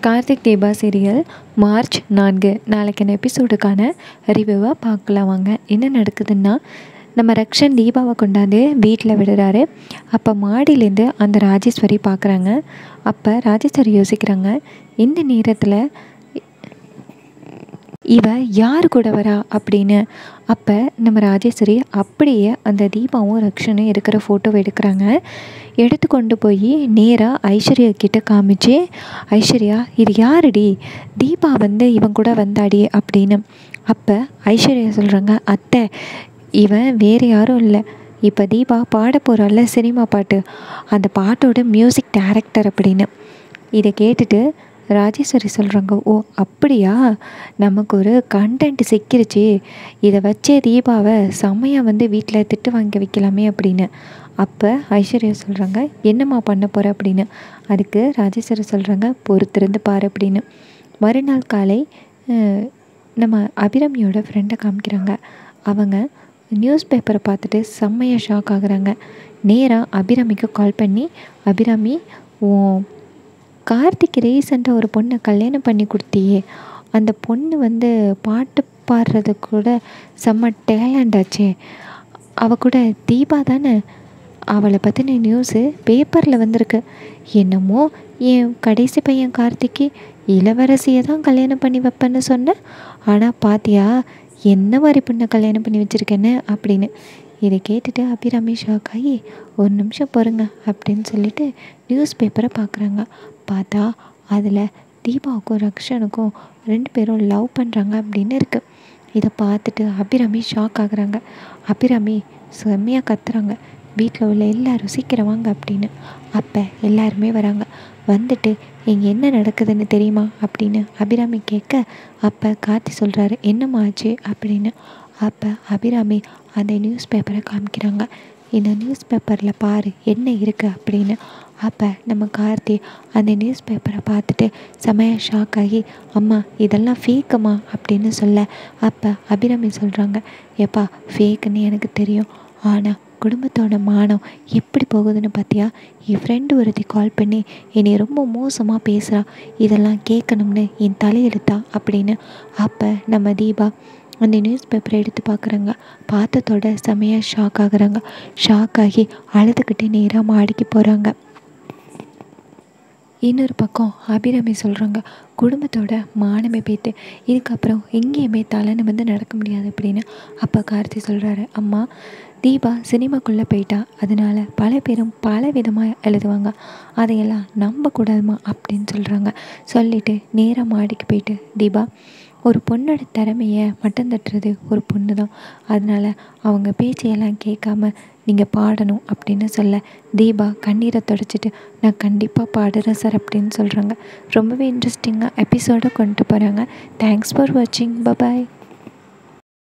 Karthik Deepa serial March நான்கு நாளைக்கான எபிசோடுக்கான ரிவ்யூவாக பார்க்கலாம் வாங்க என்ன நடக்குதுன்னா நம்ம ரக்ஷன் தீபாவை கொண்டாந்து வீட்டில் விடுறாரு அப்போ மாடியிலேருந்து அந்த ராஜேஸ்வரி பார்க்குறாங்க அப்போ ராஜேஸ்வரி யோசிக்கிறாங்க இந்த நேரத்தில் இவ யார் கூட வரா அப்படின்னு அப்போ நம்ம ராஜேஸ்வரி அப்படியே அந்த தீபாவும் ரக்ஷனும் இருக்கிற ஃபோட்டோவை எடுக்கிறாங்க எடுத்து கொண்டு போய் நேராக ஐஸ்வர்யா கிட்ட காமிச்சு ஐஸ்வர்யா இது யாருடி தீபா வந்து இவன் கூட வந்தாடி அப்படின்னு அப்போ ஐஸ்வர்யா சொல்கிறாங்க அத்தை இவன் வேறு யாரும் இல்லை இப்போ தீபா பாட போகிறாள்ல சினிமா பாட்டு அந்த பாட்டோட மியூசிக் டைரக்டர் அப்படின்னு இதை கேட்டுட்டு ராஜேஸ்வரி சொல்கிறாங்க ஓ அப்படியா நமக்கு ஒரு கண்டென்ட் சிக்கிருச்சு இதை வச்சே தீபாவை செம்மையாக வந்து வீட்டில் திட்டு வாங்கி வைக்கலாமே அப்படின்னு அப்போ ஐஸ்வர்யா சொல்கிறாங்க என்னம்மா பண்ண போகிற அப்படின்னு அதுக்கு ராஜேஸ்வரி சொல்கிறாங்க பொறுத்திருந்து பாரு அப்படின்னு மறுநாள் காலை அஹ், நம்ம அபிராமியோட ஃப்ரெண்டை காமிக்கிறாங்க அவங்க நியூஸ் பேப்பரை பார்த்துட்டு செம்மையாக ஷாக் ஆகுறாங்க நேராக அபிராமிக்கு கால் பண்ணி அபிராமி ஓ கார்த்திக் ரீசெண்டாக ஒரு பொண்ணை கல்யாணம் பண்ணி கொடுத்தியே அந்த பொண்ணு வந்து பாட்டு பாடுறது கூட செம்ம டேலண்ட் ஆச்சே அவ கூட தீபா தானே அவளை பற்றின நியூஸு பேப்பரில் வந்திருக்கு என்னமோ என் கடைசி பையன் கார்த்திக்கு இளவரசியை தான் கல்யாணம் பண்ணி வைப்பேன்னு சொன்னேன் ஆனால் பாத்தியா என்ன மாதிரி பொண்ணை கல்யாணம் பண்ணி வச்சுருக்கேன்னு அப்படின்னு இதை கேட்டுட்டு அபிராமி ஷாக் ஆகி ஒரு நிமிஷம் பொறுங்க அப்படின்னு சொல்லிட்டு நியூஸ் பேப்பரை பார்க்குறாங்க பார்த்தா அதில் தீபாவுக்கும் ரக்ஷனுக்கும் ரெண்டு பேரும் லவ் பண்ணுறாங்க அப்படின்னு இருக்குது இதை பார்த்துட்டு அபிராமி ஷாக் ஆகுறாங்க அபிராமி செம்மையாக கத்துறாங்க வீட்டில் உள்ள எல்லாரும் சீக்கிரம் வாங்க அப்படின்னு அப்போ எல்லாருமே வராங்க வந்துட்டு இங்கே என்ன நடக்குதுன்னு தெரியுமா அப்படின்னு அபிராமி கேட்க அப்போ கார்த்தி சொல்கிறாரு என்னம்மா ஆச்சு அப்படின்னு அப்போ அபிராமி அந்த நியூஸ் பேப்பரை காமிக்கிறாங்க இந்த நியூஸ் பேப்பரில் பாரு என்ன இருக்குது அப்படின்னு அப்போ நம்ம கார்த்தி அந்த நியூஸ் பேப்பரை பார்த்துட்டு செமையாக ஷாக் ஆகி அம்மா இதெல்லாம் ஃபேக்குமா அப்படின்னு சொல்ல அப்போ அபிராமி சொல்கிறாங்க ஏப்பா ஃபேக்குன்னு எனக்கு தெரியும் ஆனால் குடும்பத்தோட மானம் எப்படி போகுதுன்னு பார்த்தியா என் ஃப்ரெண்டு ஒருத்தி கால் பண்ணி என்னை ரொம்ப மோசமாக பேசுகிறா இதெல்லாம் கேட்கணும்னு என் தலையெழுத்தா அப்படின்னு அப்போ நம்ம தீபா அந்த நியூஸ் பேப்பரை எடுத்து பார்க்குறாங்க பார்த்ததோட செமையாக ஷாக் ஆகுறாங்க ஷாக் ஆகி அழுதுகிட்டு நேராக மாடிக்கு போகிறாங்க இன்னொரு பக்கம் அபிராமி சொல்கிறாங்க குடும்பத்தோட மானமே போயிட்டு இதுக்கப்புறம் எங்கேயுமே தலை நிமிர்ந்து நடக்க முடியாது அப்படின்னு அப்போ கார்த்தி சொல்கிறாரு அம்மா தீபா சினிமாக்குள்ளே போயிட்டா அதனால பல பேரும் பல விதமாக எழுதுவாங்க அதையெல்லாம் நம்பக்கூடாதுமா அப்படின்னு சொல்கிறாங்க சொல்லிவிட்டு நேராக மாடிக்கு போயிட்டு தீபா ஒரு பொண்ணோட திறமையை மட்டம் தட்டுறது ஒரு பொண்ணு தான் அதனால் அவங்க பேச்சையெல்லாம் கேட்காம நீங்கள் பாடணும் அப்படின்னு சொல்ல தீபா கண்ணீரை தொடச்சிட்டு நான் கண்டிப்பாக பாடுறேன் சார் அப்படின்னு சொல்கிறாங்க ரொம்பவே இன்ட்ரெஸ்டிங்காக எபிசோடை கொண்டு போகிறாங்க தேங்க்ஸ் ஃபார் வாட்சிங் பபாய்